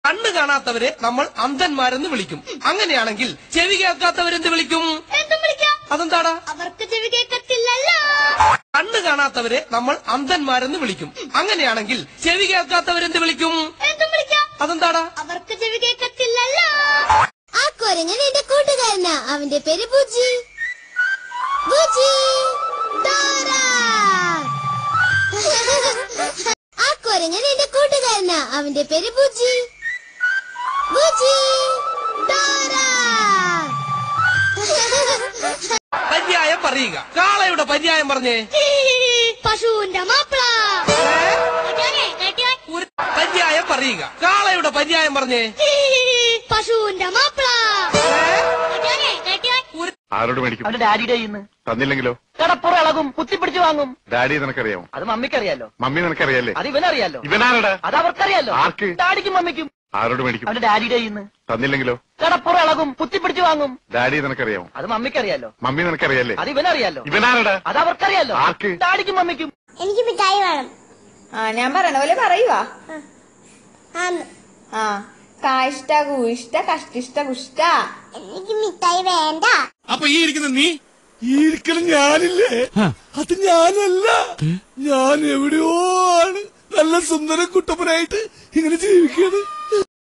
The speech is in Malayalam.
കണ്ണ് കാണാത്തവരെ നമ്മൾ അന്ധന്മാരെന്ന് വിളിക്കും അങ്ങനെയാണെങ്കിൽ ചെവി കേൾക്കാത്തവരെന്ത് വിളിക്കും എന്തും വിളിക്കാം അതെന്താടാ അവർക്ക് ചെവി കേൾക്കത്തില്ലല്ലോ കണ്ണ് കാണാത്തവരെ നമ്മൾ അന്ധന്മാരെന്ന് വിളിക്കും അങ്ങനെയാണെങ്കിൽ ചെവി കേൾക്കാത്തവരെന്ത് വിളിക്കും എന്തും വിളിക്കാം അതെന്താടാ അവർക്ക് ചെവി കേൾക്കത്തില്ലല്ലോ ആ കുരങ്ങൻ എന്റെ കൂട്ടുകാരനാ അവന്റെ പേര് ബുജി ബുജി ഡോറ ആ കുരങ്ങൻ എന്റെ കൂട്ടുകാരനാ അവന്റെ പേര് ബുജി ബുജി ഡോറ പര്യായം പറയുക കാളയുടെ പര്യായം പറഞ്ഞേ പശുവിന്റെ മാപ്പിള ഒരു പര്യായം പറയുക കാളയുടെ പര്യായം പറഞ്ഞേ പശുവിന്റെ മാപ്പിള ഒരു ആരോട് മേടിക്കും അവന്റെ ഡാഡിയുടെ കയ്യിൽ നിന്ന് തന്നില്ലെങ്കിലോ കടപ്പുറ ഇളകും കുത്തിപ്പിടിച്ചു വാങ്ങും ഡാഡി നിനക്കറിയാമോ അത് മമ്മിക്കറിയാലോ മമ്മി നിനക്കറിയാലേ അത് ഇവനറിയാലോ ഇവനാരടാ അത് അവർക്കറിയാലോ ആർക്ക്? ഡാഡിക്കും മമ്മിക്കും ആരോട് മേടിക്കും അവന്റെ ഡാഡിയുടെ കയ്യിൽ നിന്ന് തന്നില്ലെങ്കിലോ കടപ്പുറ ഇളകും കുത്തിപ്പിടിച്ചു വാങ്ങും ഡാഡി നിനക്കറിയാമോ അത് മമ്മിക്കറിയാലോ മമ്മി നിനക്കറിയാലേ അത് ഇവനറിയാലോ ഇവനാരടാ അത് അവർക്കറിയാലോ ആർക്ക്? ഡാഡിക്കും മമ്മിക്കും എനിക്ക് മിഠായി വേണം ആ ഞാൻ പറയണ പോലെ പറയുവാ ആന്ന്. ആ കാഷ്ട കൂഷ്ട കഷ്ടിഷ്ട കുഷ്ട എനിക്ക് മിഠായി വേണ്ട അപ്പൊ ഈ ഇരിക്കുന്ന നീ ഈ ഇരിക്കണ ഞാനില്ലേ അത് ഞാനല്ല ഞാൻ എവിടെയോ ആണ് നല്ല സുന്ദര കുട്ടപ്പനായിട്ട് ഇങ്ങനെ ജീവിക്കുന്നത്